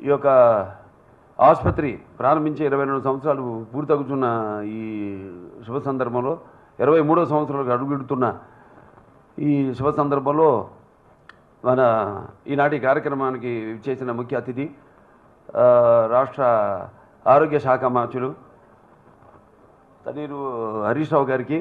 యొక్క ఆసుపత్రి ప్రారంభించి ఇరవై రెండు సంవత్సరాలు పూర్తవుతున్న ఈ శుభ సందర్భంలో ఇరవై మూడో సంవత్సరాలకు అడుగుడుతున్న ఈ శుభ సందర్భంలో మన ఈనాటి కార్యక్రమానికి చేసిన ముఖ్య అతిథి ఆ, రాష్ట్ర ఆరోగ్య శాఖ మంత్రులు తనీరు హరీష్ రావు గారికి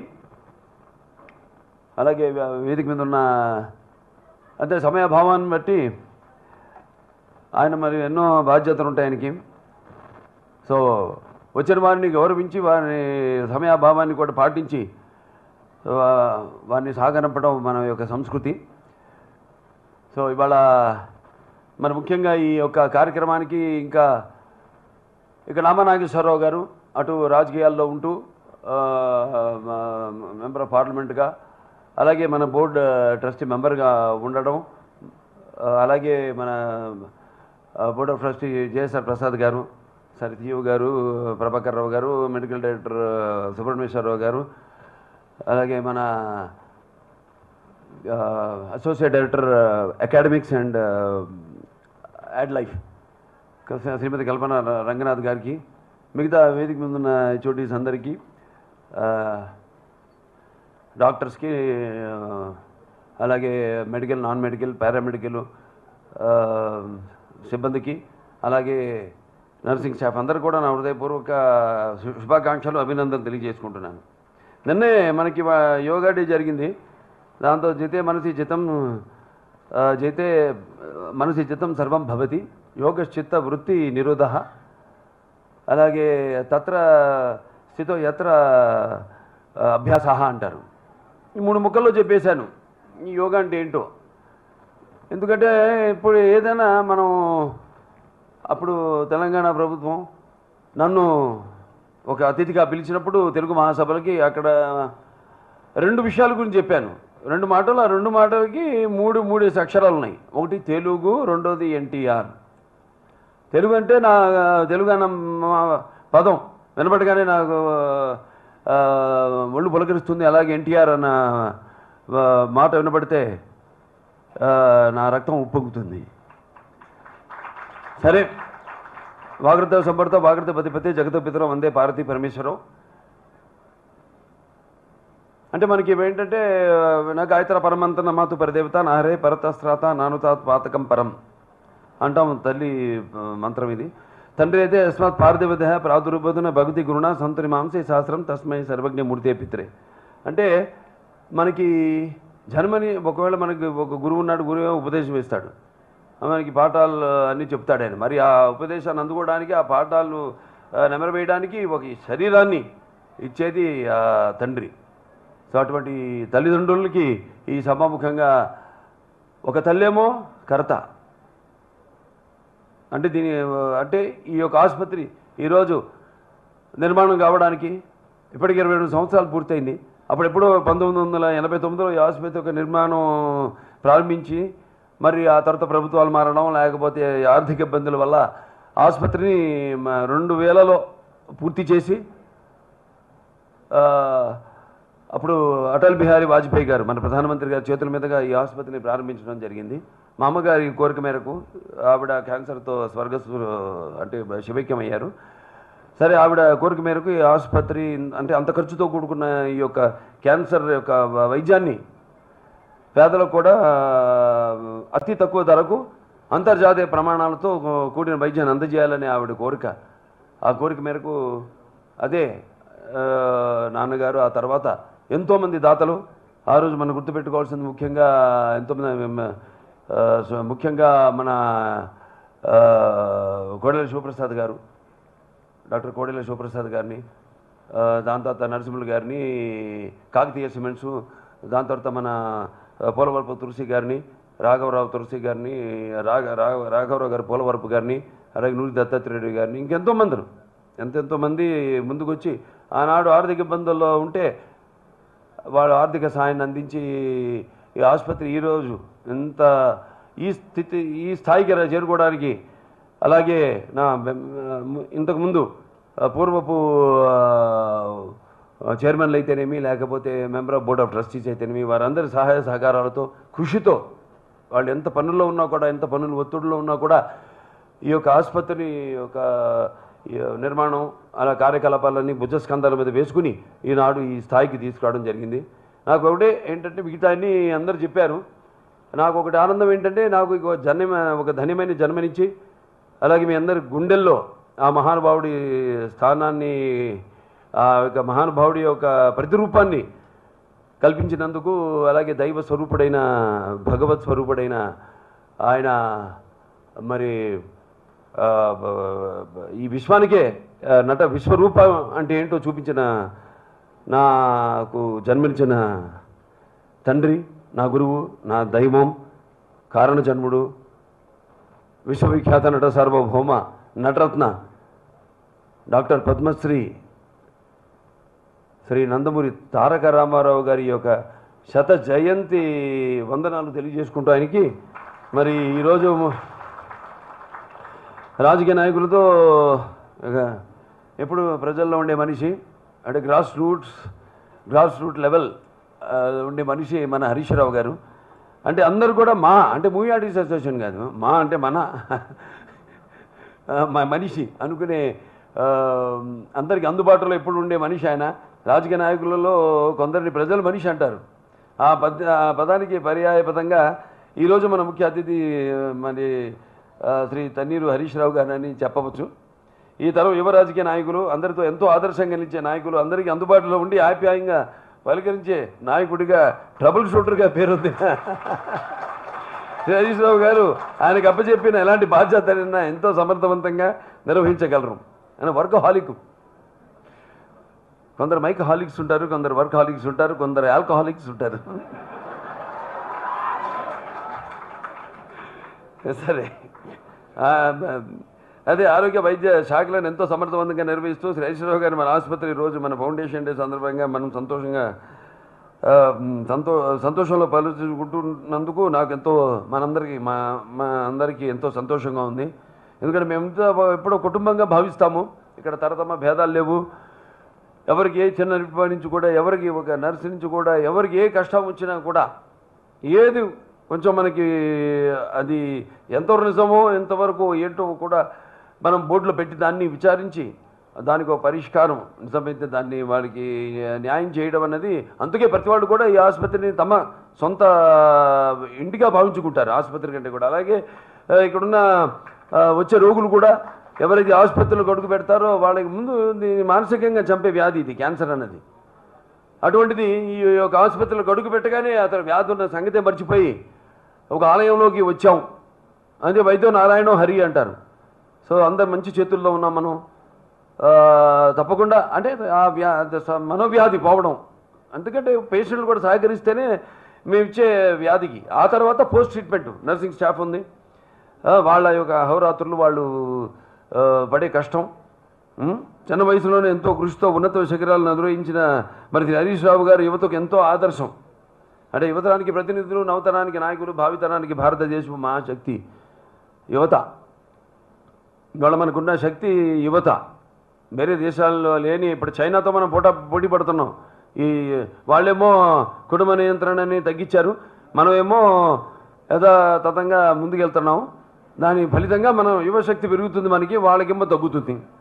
అలాగే వే- వేదిక మీద ఉన్న అంటే సమయభావాన్ని బట్టి ఆయన మరి ఎన్నో బాధ్యతలు ఉంటాయి ఆయనకి సో వచ్చిన వారిని గౌరవించి వారి సమయాభావాన్ని కూడా పాటించి సో, ఆ, వారిని సాగనంపడం మన యొక్క సంస్కృతి సో ఇవాళ మరి ముఖ్యంగా ఈ యొక్క కార్యక్రమానికి ఇంకా ఇక నామనాగేశ్వరరావు గారు అటు రాజకీయాల్లో ఉంటూ ఆ, మ- మెంబర్ ఆఫ్ పార్లమెంట్గా అలాగే మన బోర్డు ట్రస్టీ మెంబర్గా ఉండడం ఆ, అలాగే మన ఆ, board of trustee JSR Prasad garu సరితీవ్ గారు ప్రభాకర్ రావు గారు మెడికల్ డైరెక్టర్ సుబ్రహ్మణ్యేశ్వరరావు గారు అలాగే మన associate director academics and ad life Shrimati Kalpana ర- రంగనాథ్ గారికి మిగతా వేదిక మీద ఉన్న చోటీస్ అందరికీ ఆ, డాక్టర్స్కి ఆ, అలాగే మెడికల్ నాన్ మెడికల్ పారామెడికల్ ఆ, సిబ్బందికి అలాగే నర్సింగ్ స్టాఫ్ అందరూ కూడా నా హృదయపూర్వక శు- శుభాకాంక్షలు అభినందనలు తెలియజేసుకుంటున్నాను నిన్నే మనకి వా- యోగా డే జరిగింది దాంతో జితే మనసి జితం ఆ, జైతే మనసి జితం సర్వం భవతి యోగశ్చిత్త వృత్తి నిరోధ అలాగే తత్ర స్థితో ఎత్ర అభ్యాస అంటారు ఈ మూడు ముక్కల్లో చెప్పేశాను ఈ యోగా అంటే ఏంటో ఎందుకంటే ఇప్పుడు ఏదైనా మనం అప్పుడు తెలంగాణ ప్రభుత్వం నన్ను ఒక అతిథిగా పిలిచినప్పుడు తెలుగు మహాసభలకి అక్కడ రెండు విషయాల గురించి చెప్పాను రెండు మాటలు ఆ రెండు మాటలకి మూడు మూడేసి అక్షరాలు ఉన్నాయి ఒకటి తెలుగు రెండోది ఎన్టీఆర్ తెలుగు అంటే నా తెలుగు అన్న మా- పదం వినపడగానే నాకు ఆ, ఒళ్ళు పులకరిస్తుంది అలాగే ఎన్టీఆర్ అన్న ఆ, మాట వినపడితే ఆ, నా రక్తం ఉప్పొంగుతుంది సరే వాగృత సంపర్త వాగృత పతిపతి జగత పితరం వందే పార్వతీ పరమేశ్వరం అంటే మనకి ఏంటంటే నా గాయత్ర పరమంత నమాతు పరిదేవత నాహరే పరతస్త్రాత నానుతాత్ పాతకం పరం అంటాం తల్లి ఆ, మంత్రం ఇది తండ్రి అయితే అస్మాత్ పార్థివద ప్రాదుర్బోధన భక్తి గురుణ సంతుని మాంసే శాస్త్రం తస్మై సర్వజ్ఞ మూర్తే పిత్రే అంటే మనకి జన్మని ఒకవేళ మనకి ఒక గురువు ఉన్నాడు గురువు ఉపదేశం ఇస్తాడు మనకి పాఠాలు అన్నీ చెప్తాడు ఆయన మరి ఆ ఉపదేశాన్ని అందుకోవడానికి ఆ పాఠాలు ఆ, నెమరవేయడానికి ఒక ఈ శరీరాన్ని ఇచ్చేది ఆ తండ్రి సో అటువంటి తల్లిదండ్రులకి ఈ సభాముఖంగా ఒక తల్లేమో కర్త అంటే దీని అంటే ఈ యొక్క ఆసుపత్రి ఈరోజు నిర్మాణం కావడానికి ఇప్పటికి ఇరవై రెండు సంవత్సరాలు పూర్తయింది అప్పుడు ఎప్పుడో పంతొమ్మిది వందల ఎనభై తొమ్మిదిలో ఈ ఆసుపత్రి యొక్క నిర్మాణం ప్రారంభించి మరి ఆ తర్వాత ప్రభుత్వాలు మారడం లేకపోతే ఆర్థిక ఇబ్బందుల వల్ల ఆసుపత్రిని మ- రెండు వేలలో పూర్తి చేసి ఆ, అప్పుడు అటల్ బిహారీ వాజ్పేయి గారు మన ప్రధానమంత్రి గారి చేతుల మీదుగా ఈ ఆసుపత్రిని ప్రారంభించడం జరిగింది మా అమ్మగారి కోరిక మేరకు ఆవిడ క్యాన్సర్తో స్వర్గస్సు అంటే శివైక్యం అయ్యారు సరే ఆవిడ కోరిక మేరకు ఈ ఆసుపత్రి అంటే అంత ఖర్చుతో కూడుకున్న ఈ యొక్క క్యాన్సర్ యొక్క వైద్యాన్ని పేదలకు కూడా అతి తక్కువ ధరకు అంతర్జాతీయ ప్రమాణాలతో కూడిన వైద్యాన్ని అందజేయాలని ఆవిడ కోరిక ఆ కోరిక మేరకు అదే ఆ, నాన్నగారు ఆ తర్వాత ఎంతోమంది దాతలు ఆ రోజు మనం గుర్తుపెట్టుకోవాల్సింది ముఖ్యంగా ఎంతోమంది ఆ, సో ముఖ్యంగా మన ఆ, కోడెల శివప్రసాద్ గారు డాక్టర్ కోడెల శివప్రసాద్ గారిని ఆ, దాని తర్వాత నరసింహులు గారిని కాకతీయ సిమెంట్స్ దాని తర్వాత మన ఆ, పోలవరపు తులసి గారిని రాఘవరావు తులసి గారిని రాఘ రాఘ రాఘవరావు గారు పోలవరపు గారిని అలాగే నూరి దత్తాత్రేయుడు గారిని ఇంకెంతో మంది ఎంతెంతో మంది ముందుకు వచ్చి ఆనాడు ఆర్థిక ఇబ్బందుల్లో ఉంటే వాళ్ళు ఆర్థిక సహాయాన్ని అందించి ఈ ఆసుపత్రి ఈరోజు ఎంత ఈ స్థితి ఈ స్థాయికి రా- చేరుకోవడానికి అలాగే నా బె- ఇంతకుముందు ఆ, పూర్వపు ఆ, చైర్మన్లు అయితేనేమి లేకపోతే member of board of trustees అయితేనేమి వారందరి సహాయ సహకారాలతో కృషితో వాళ్ళు ఎంత పనుల్లో ఉన్నా కూడా ఎంత పనులు ఒత్తిడిలో ఉన్నా కూడా ఈ యొక్క ఆసుపత్రి యొక్క ఈ నిర్మాణం అలా కార్యకలాపాలన్నీ భుజస్కంధాల మీద వేసుకుని ఈనాడు ఈ స్థాయికి తీసుకురావడం జరిగింది నాకు ఒకటే ఏంటంటే మిగతా అన్ని అందరు చెప్పారు నాకు ఒకటి ఆనందం ఏంటంటే నాకు ఒక జన్మ ఒక ధన్యమైన జన్మనిచ్చి అలాగే మీ అందరి గుండెల్లో ఆ మహానుభావుడి స్థానాన్ని ఆ యొక్క మహానుభావుడి యొక్క ప్రతిరూపాన్ని కల్పించినందుకు అలాగే దైవ స్వరూపుడైన భగవత్ స్వరూపుడైన ఆయన మరి ఆ, బ- బ- ఈ విశ్వానికే ఆ, నట విశ్వరూపం అంటే ఏంటో చూపించిన నాకు జన్మించిన తండ్రి నా గురువు నా దైవం కారణ జన్ముడు విశ్వవిఖ్యాత నట సార్వభౌమ నటరత్న డాక్టర్ పద్మశ్రీ శ్రీ నందమూరి తారక రామారావు గారి యొక్క శత జయంతి వందనాలు తెలియజేసుకుంటూ ఆయనకి మరి ఈరోజు రాజకీయ నాయకులతో ఇక ఎప్పుడు ప్రజల్లో ఉండే మనిషి అంటే grass roots grass root level ఆ, ఉండే మనిషి మన హరీష్ రావు గారు అంటే అందరు కూడా మా అంటే మూవీ ఆర్టిస్ట్ అసోసియేషన్ కాదు మా అంటే మన ఆ, మా మనిషి అనుకునే ఆ, అందరికి అందుబాటులో ఎప్పుడు ఉండే మనిషి ఆయన రాజకీయ నాయకులలో కొందరిని ప్రజలు మనిషి అంటారు ఆ పద ఆ పదానికి పర్యాయ పదంగా ఈరోజు మన ముఖ్య అతిథి మరి ఆ, శ్రీ తన్నీరు హరీష్ రావు గారని చెప్పవచ్చు ఈ తరం యువ రాజకీయ నాయకులు అందరితో ఎంతో ఆదర్శంగా నిలిచే నాయకులు అందరికీ అందుబాటులో ఉండి ఆప్యాయంగా పలకరించే నాయకుడిగా ట్రబుల్ షూటర్గా పేరొందిన శ్రీ హరీష్ రావు గారు ఆయనకు అప్పచెప్పిన ఎలాంటి బాధ్యతనైనా ఎంతో సమర్థవంతంగా నిర్వహించగలరు ఆయన వర్క్ హాలిక్ కొందరు మైక్ హాలిక్స్ ఉంటారు కొందరు వర్క్ హాలిక్స్ ఉంటారు కొందరు ఆల్కహాలిక్స్ ఉంటారు సరే ఆ, అదే ఆరోగ్య వైద్య శాఖలను ఎంతో సమర్థవంతంగా నిర్వహిస్తూ శ్రీ హరీశ్వరరావు గారు మన ఆసుపత్రి రోజు మన ఫౌండేషన్ డే సందర్భంగా మనం సంతోషంగా ఆ, మ్, సంతో సంతోషంలో పాల్గొంటున్నందుకు నాకు ఎంతో మనందరికీ మా మా అందరికీ ఎంతో సంతోషంగా ఉంది ఎందుకంటే మేమంతా ఎప్పుడో కుటుంబంగా భావిస్తాము ఇక్కడ తరతమ భేదాలు లేవు ఎవరికి ఏ చిన్న నొప్పి నుంచి కూడా ఎవరికి ఒక నర్సు నుంచి కూడా ఎవరికి ఏ కష్టం వచ్చినా కూడా ఏది కొంచెం మనకి అది ఎంతవరకు నిజమో ఎంతవరకు ఏంటో కూడా మనం బోర్డులో పెట్టి దాన్ని విచారించి దానికి ఒక పరిష్కారం నిజమైతే దాన్ని వాళ్ళకి న్యాయం చేయడం అన్నది అందుకే ప్రతి వాళ్ళు కూడా ఈ ఆసుపత్రిని తమ సొంత ఇంటిగా భావించుకుంటారు ఆసుపత్రి కంటే కూడా అలాగే ఆ, ఇక్కడున్న ఆ, వచ్చే రోగులు కూడా ఎవరైతే ఆసుపత్రిలో కొడుకు పెడతారో వాళ్ళకి ముందు దీన్ని మానసికంగా చంపే వ్యాధి ఇది క్యాన్సర్ అన్నది అటువంటిది ఈ యొక్క ఆసుపత్రిలో గడుగు పెట్టగానే అతను వ్యాధి ఉన్న సంగతే మర్చిపోయి ఒక ఆలయంలోకి వచ్చాం అదే వైద్యం నారాయణ హరి అంటారు సో అందరు మంచి చేతుల్లో ఉన్నాం మనం ఆ, తప్పకుండా అంటే ఆ వ్యా స- మనోవ్యాధి పోవడం ఎందుకంటే పేషెంట్లు కూడా సహకరిస్తేనే మేము ఇచ్చే వ్యాధికి ఆ తర్వాత పోస్ట్ ట్రీట్మెంట్ నర్సింగ్ స్టాఫ్ ఉంది ఆ, వాళ్ళ యొక్క అహోరాత్రులు వాళ్ళు ఆ, పడే కష్టం ఉం? చిన్న వయసులోనే ఎంతో కృషితో ఉన్నత శిఖరాలను అధిరోహించిన మరి శ్రీ హరీష్ రావు గారు యువతకు ఎంతో ఆదర్శం అంటే యువతరానికి ప్రతినిధులు నవతరానికి నాయకులు భావితరానికి భారతదేశం మహాశక్తి యువత ఇవాళ మనకున్న శక్తి యువత వేరే దేశాల్లో లేని ఇప్పుడు చైనాతో మనం పోటా పోటీ పడుతున్నాం ఈ వాళ్ళేమో కుటుంబ నియంత్రణని తగ్గించారు మనమేమో యథాతథంగా ముందుకెళ్తున్నాం దాని ఫలితంగా మనం యువశక్తి పెరుగుతుంది మనకి వాళ్ళకేమో తగ్గుతుంది